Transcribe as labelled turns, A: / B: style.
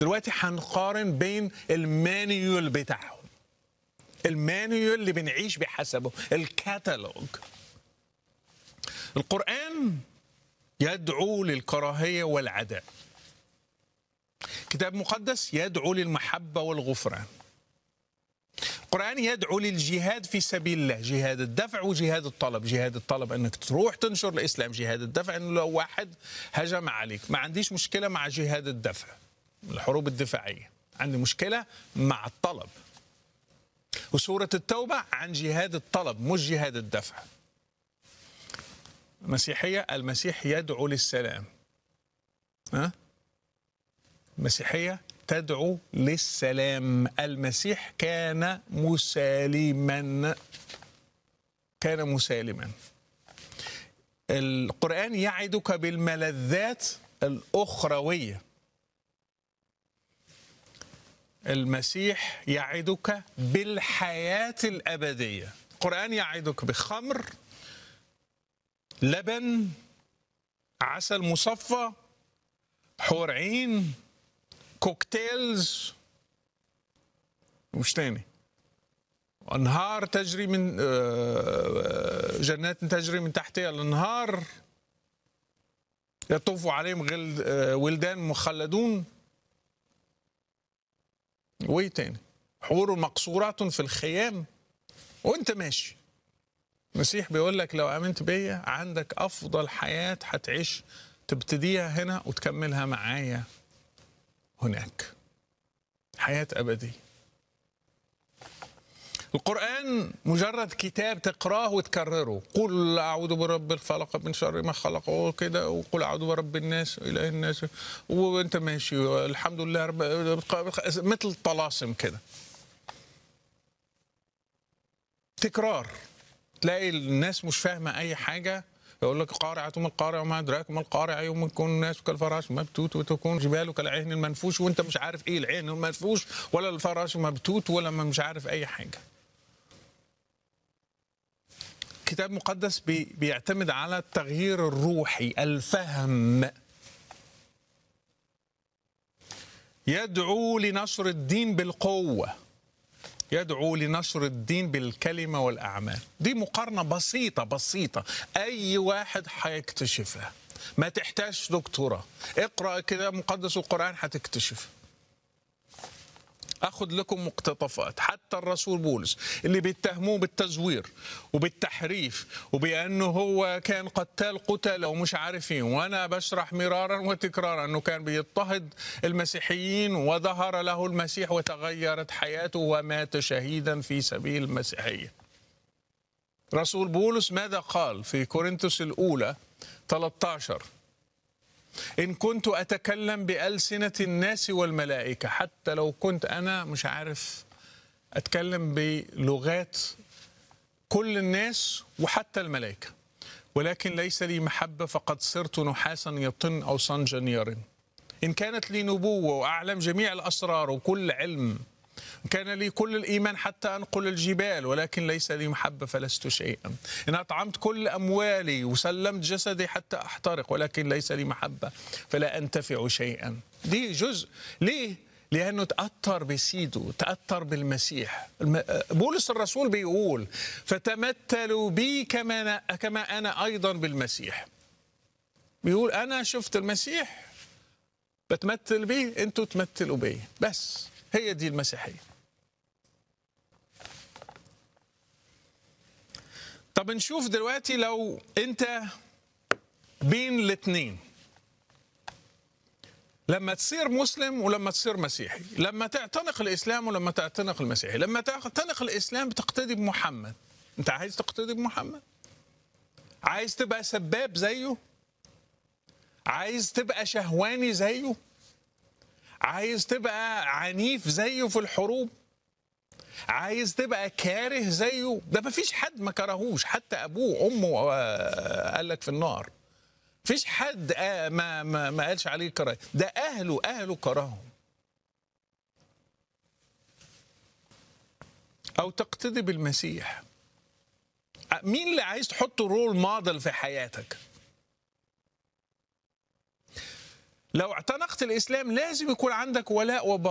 A: دلوقتي هنقارن بين المانيول بتاعهم المانيول اللي بنعيش بحسبه الكتالوج القرآن يدعو للكراهية والعداء كتاب مقدس يدعو للمحبة والغفران القرآن يدعو للجهاد في سبيل الله جهاد الدفع وجهاد الطلب جهاد الطلب أنك تروح تنشر الإسلام جهاد الدفع أنه لو واحد هجم عليك ما عنديش مشكلة مع جهاد الدفع الحروب الدفاعية عندي مشكلة مع الطلب وسورة التوبة عن جهاد الطلب مش جهاد الدفع المسيحية المسيح يدعو للسلام ها؟ المسيحية تدعو للسلام المسيح كان مسالما كان مسالما القرآن يعدك بالملذات الأخروية المسيح يعدك بالحياة الأبدية القرآن يعدك بخمر لبن عسل مصفى حور عين كوكتيلز وش تاني انهار تجري من جنات تجري من تحتها الانهار يطوف عليهم غل ولدان مخلدون وايه تاني حور مقصورات في الخيام وانت ماشي المسيح بيقول لك لو امنت بيا عندك افضل حياه هتعيش تبتديها هنا وتكملها معايا هناك حياه ابديه القرآن مجرد كتاب تقراه وتكرره قل أعوذ برب الفلق من شر ما خلق وكده وقل أعوذ برب الناس إله الناس وأنت ماشي الحمد لله رب مثل طلاسم كده تكرار تلاقي الناس مش فاهمة أي حاجة يقول لك قارعة ما القارعة وما أدراك ما القارعة يوم يكون الناس كالفراش مبتوت وتكون جبال كالعهن المنفوش وأنت مش عارف إيه العهن المنفوش ولا الفراش مبتوت ولا ما مش عارف أي حاجة كتاب مقدس بي بيعتمد على التغيير الروحي الفهم يدعو لنشر الدين بالقوه يدعو لنشر الدين بالكلمه والاعمال دي مقارنه بسيطه بسيطه اي واحد هيكتشفها ما تحتاج دكتوراه اقرا كده مقدس القران هتكتشف اخذ لكم مقتطفات حتى الرسول بولس اللي بيتهموه بالتزوير وبالتحريف وبانه هو كان قتال قتل ومش عارفين وانا بشرح مرارا وتكرارا انه كان بيضطهد المسيحيين وظهر له المسيح وتغيرت حياته ومات شهيدا في سبيل المسيحيه رسول بولس ماذا قال في كورنثوس الاولى 13 إن كنت أتكلم بألسنة الناس والملائكة حتى لو كنت أنا مش عارف أتكلم بلغات كل الناس وحتى الملائكة ولكن ليس لي محبة فقد صرت نحاسا يطن أو صنجا يرن إن كانت لي نبوة وأعلم جميع الأسرار وكل علم كان لي كل الإيمان حتى أنقل الجبال ولكن ليس لي محبة فلست شيئا إن أطعمت كل أموالي وسلمت جسدي حتى أحترق ولكن ليس لي محبة فلا أنتفع شيئا دي جزء ليه؟ لأنه تأثر بسيده تأثر بالمسيح بولس الرسول بيقول فتمثلوا بي كما أنا, كما أنا أيضا بالمسيح بيقول أنا شفت المسيح بتمثل بيه أنتوا تمثلوا بيه بس هي دي المسيحية طب نشوف دلوقتي لو انت بين الاثنين لما تصير مسلم ولما تصير مسيحي لما تعتنق الاسلام ولما تعتنق المسيحي لما تعتنق الاسلام بتقتدي بمحمد انت عايز تقتدي بمحمد عايز تبقى سباب زيه عايز تبقى شهواني زيه عايز تبقى عنيف زيه في الحروب عايز تبقى كاره زيه ده ما فيش حد ما كرهوش حتى ابوه وامه قال لك في النار فيش حد ما ما, ما قالش عليه كراهه ده اهله اهله كرههم او تقتدي بالمسيح مين اللي عايز تحط رول موديل في حياتك لو اعتنقت الاسلام لازم يكون عندك ولاء وبراء